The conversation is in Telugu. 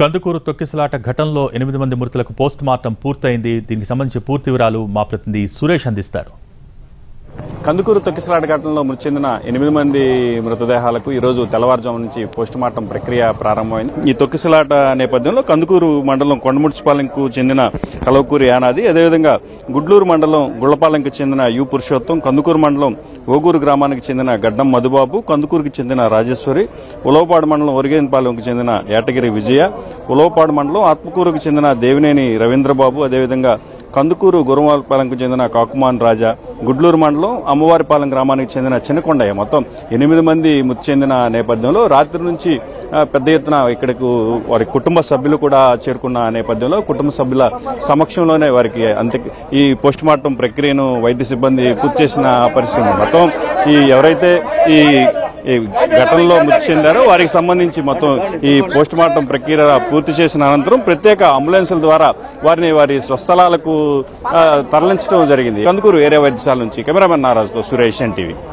కందుకూరు తొక్కిసలాట ఘటనలో ఎనిమిది మంది మృతులకు పోస్ట్ మార్టం పూర్తయింది దీనికి సంబంధించి పూర్తి వివరాలు మా ప్రతినిధి సురేష్ అందిస్తారు కందుకూరు తొక్కిసలాట ఘటనలో మృతి చెందిన ఎనిమిది మంది మృతదేహాలకు ఈ రోజు తెల్లవారుజాము నుంచి పోస్ట్ మార్టం ప్రక్రియ ప్రారంభమైంది ఈ తొక్కిసలాట నేపథ్యంలో కందుకూరు మండలం కొండముడిచిపాలెంకు చెందిన కలవకూరి యానాది అదేవిధంగా గుడ్లూరు మండలం గుళ్లపాలెంకు చెందిన యు పురుషోత్తం కందుకూరు మండలం ఓగూరు గ్రామానికి చెందిన గడ్డం మధుబాబు కందుకూరుకి చెందిన రాజేశ్వరి ఉలవపాడు మండలం ఒరిగేన్పాలెంకు చెందిన ఏటగిరి విజయ ఉలవపాడు మండలం ఆత్మకూరుకు చెందిన దేవినేని రవీంద్రబాబు అదేవిధంగా కందుకూరు గురువాలపాలెంకు చెందిన కాకుమాన్ రాజా గుడ్లూరు మండలం అమ్మవారిపాలెం గ్రామానికి చెందిన చిన్నకొండయ్య మొత్తం ఎనిమిది మంది మృతి చెందిన నేపథ్యంలో రాత్రి నుంచి ఆ, పెద్ద ఎత్తున ఇక్కడకు వారి కుటుంబ సభ్యులు కూడా చేరుకున్న నేపథ్యంలో కుటుంబ సభ్యుల సమక్షంలోనే వారికి అంత్య ఈ పోస్ట్ మార్టం ప్రక్రియను వైద్య సిబ్బంది పూర్తి చేసిన పరిస్థితి ఉంది. మొత్తం ఈ ఎవరైతే ఈ ఈ ఘటనలో మృతి చెందారో వారికి సంబంధించి మొత్తం ఈ పోస్ట్ మార్టం ప్రక్రియ పూర్తి చేసిన అనంతరం ప్రత్యేక అంబులెన్సుల ద్వారా వారిని వారి స్వస్థలాలకు ఆ, తరలించడం జరిగింది కందుకూరు ఏరియా వైద్యశాల నుంచి కెమెరామెన్ నారాజుతో సురేష్ ఎన్టీవీ